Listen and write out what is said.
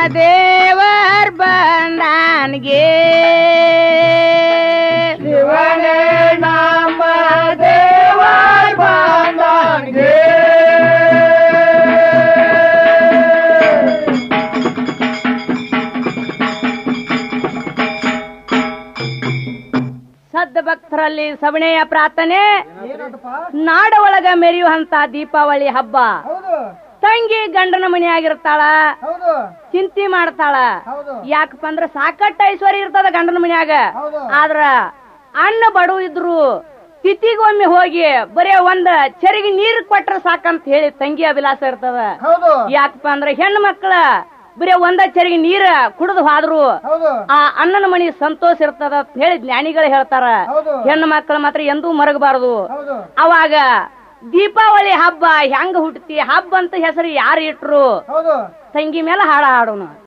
ದೇವರ್ ಬಂದಾನ್ಗೆ ಶಿವನೇ ನಮ್ಮ ದೇವರ್ ಬಂದಾನ್ಗೆ ಸದ್ದ ಭಕ್ತರಲ್ಲಿ ಸವಣೆಯ ಪ್ರಾರ್ಥನೆ ಏನಂತಪ್ಪ ನಾಡ ಒಳಗ ಮೆರೆಯುವಂತ ದೀಪಾವಳಿ ಹಬ್ಬ ಹೌದು ತಂಗಿ ಗಂಡನ ಮನೆಯಾಗಿರ್ತಾಳ ಹೌದು ಚಿಂತೆ ಮಾಡ್ತಾಳ ಹೌದು ಯಾಕಪ್ಪ ಅಂದ್ರ ಸಾಕಟ್ಟ ಐಶ್ವರ್ಯ ಇರ್ತದ ಗಂಡನ ಮನ್ಯಾಗ ಹೌದು. ಆದ್ರ ಅಣ್ಣ ಬಡವ ಇದ್ರು ತಿಥಿಗೊಮ್ಮೆ ಹೋಗಿ ಬರೇ ಒಂದ್ ಚರಿಗೆ ನೀರ್ ಕೊಟ್ರ ಸಾಕಂತ ಹೇಳಿ ತಂಗಿ ಅಭಿಲಾಷ ಇರ್ತದ ಹೌದು ಯಾಕಪ್ಪ ಅಂದ್ರ ಹೆಣ್ಣು ಮಕ್ಳ ಬರೇ ಒಂದ ಚರಿಗೆ ನೀರ ಕುಡಿದು ಹೋದ್ರು ಹೌದು ಆ ಅಣ್ಣನ ಮನಿ ಸಂತೋಷ ಇರ್ತದ ಅಂತ ಹೇಳಿ ಜ್ಞಾನಿಗಳು ಹೇಳ್ತಾರ ಹೌದು. ಹೆಣ್ಣು ಮಕ್ಕಳು ಮಾತ್ರ ಎಂದೂ ಮರಗಬಾರದು ಹೌದು ಅವಾಗ ದೀಪಾವಳಿ ಹಬ್ಬ ಹೆಂಗ ಹುಟ್ಟತಿ ಹಬ್ಬ ಅಂತ ಹೆಸರು ಯಾರು ಇಟ್ರು ಹೌದು ತಂಗಿ ಮೇಲೆ ಹಾಡ ಹಾಡೋಣ